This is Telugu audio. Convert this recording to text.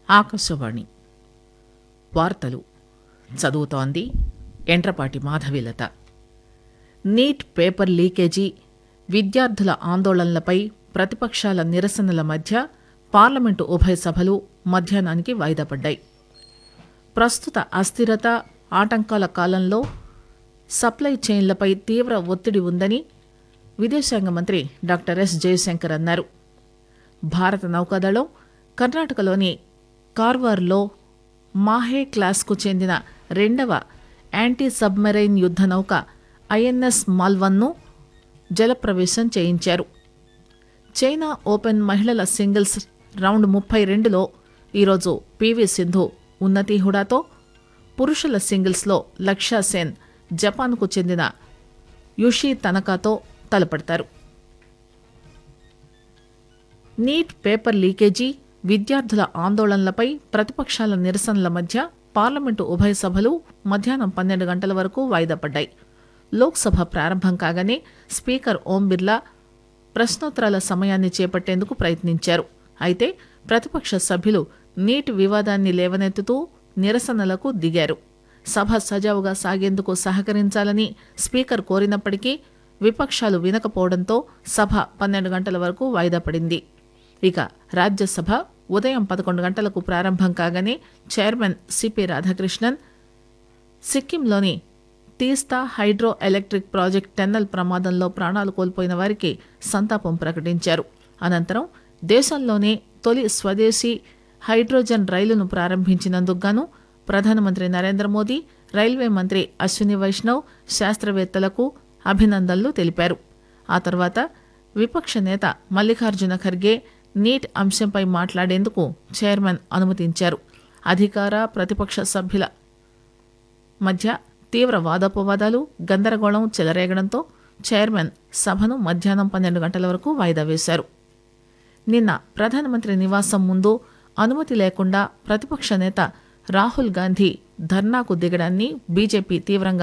ఆకాశవాణి వార్తలు చదువుతోంది ఎంట్రపాటి మాధవీలత నీట్ పేపర్ లీకేజీ విద్యార్థుల ఆందోళనలపై ప్రతిపక్షాల నిరసనల మధ్య పార్లమెంటు ఉభయ సభలు మధ్యాహ్నానికి వాయిదా పడ్డాయి ప్రస్తుత అస్థిరత ఆటంకాల కాలంలో సప్లై చైన్లపై తీవ్ర ఒత్తిడి ఉందని విదేశాంగ మంత్రి డాక్టర్ ఎస్ జయశంకర్ అన్నారు భారత నౌకాదళం కర్ణాటకలోని కార్వార్లో మాహే క్లాస్కు చెందిన రెండవ యాంటీ సబ్మెరైన్ యుద్ధ నౌక ఐఎన్ఎస్ మాల్వన్ను జలప్రవేశం చేయించారు చైనా ఓపెన్ మహిళల సింగిల్స్ రౌండ్ ముప్పై రెండులో ఈరోజు పీవీ సింధు ఉన్నతి హుడాతో పురుషుల సింగిల్స్లో లక్ష్య సేన్ జపాన్కు చెందిన యుషి తనకాతో తలపడతారు నీట్ పేపర్ లీకేజీ విద్యార్థుల ఆందోళనలపై ప్రతిపక్షాల నిరసనల మధ్య పార్లమెంటు ఉభయ సభలు మధ్యాహ్నం పన్నెండు గంటల వరకు వాయిదా పడ్డాయి లోక్సభ ప్రారంభం కాగానే స్పీకర్ ఓం బిర్లా ప్రశ్నోత్తరాల సమయాన్ని చేపట్టేందుకు ప్రయత్నించారు అయితే ప్రతిపక్ష సభ్యులు నీట్ వివాదాన్ని లేవనెత్తుతూ నిరసనలకు దిగారు సభ సజావుగా సాగేందుకు సహకరించాలని స్పీకర్ కోరినప్పటికీ విపక్షాలు వినకపోవడంతో సభ పన్నెండు గంటల వరకు వాయిదా పడింది ఇక రాజ్యసభ ఉదయం పదకొండు గంటలకు ప్రారంభం కాగానే చైర్మన్ సిపి రాధాకృష్ణన్ సిక్కింలోని తీస్తా హైడ్రో ఎలక్ట్రిక్ ప్రాజెక్ట్ టెన్నల్ ప్రమాదంలో ప్రాణాలు కోల్పోయిన వారికి సంతాపం ప్రకటించారు అనంతరం దేశంలోనే తొలి స్వదేశీ హైడ్రోజన్ రైలును ప్రారంభించినందుకు గాను ప్రధానమంత్రి నరేంద్ర మోదీ రైల్వే మంత్రి అశ్విని వైష్ణవ్ శాస్త్రవేత్తలకు అభినందనలు తెలిపారు ఆ తర్వాత విపక్ష నేత మల్లికార్జున ఖర్గే నీట్ అంశంపై మాట్లాడేందుకు చైర్మన్ అనుమతించారు అధికార ప్రతిపక్ష సభ్యుల మధ్య తీవ్ర వాదోపవాదాలు గందరగోళం చెలరేగడంతో చైర్మన్ సభను మధ్యాహ్నం పన్నెండు గంటల వరకు వాయిదా వేశారు నిన్న ప్రధానమంత్రి నివాసం ముందు అనుమతి లేకుండా ప్రతిపక్ష నేత రాహుల్ గాంధీ ధర్నాకు దిగడాన్ని బీజేపీ తీవ్రంగా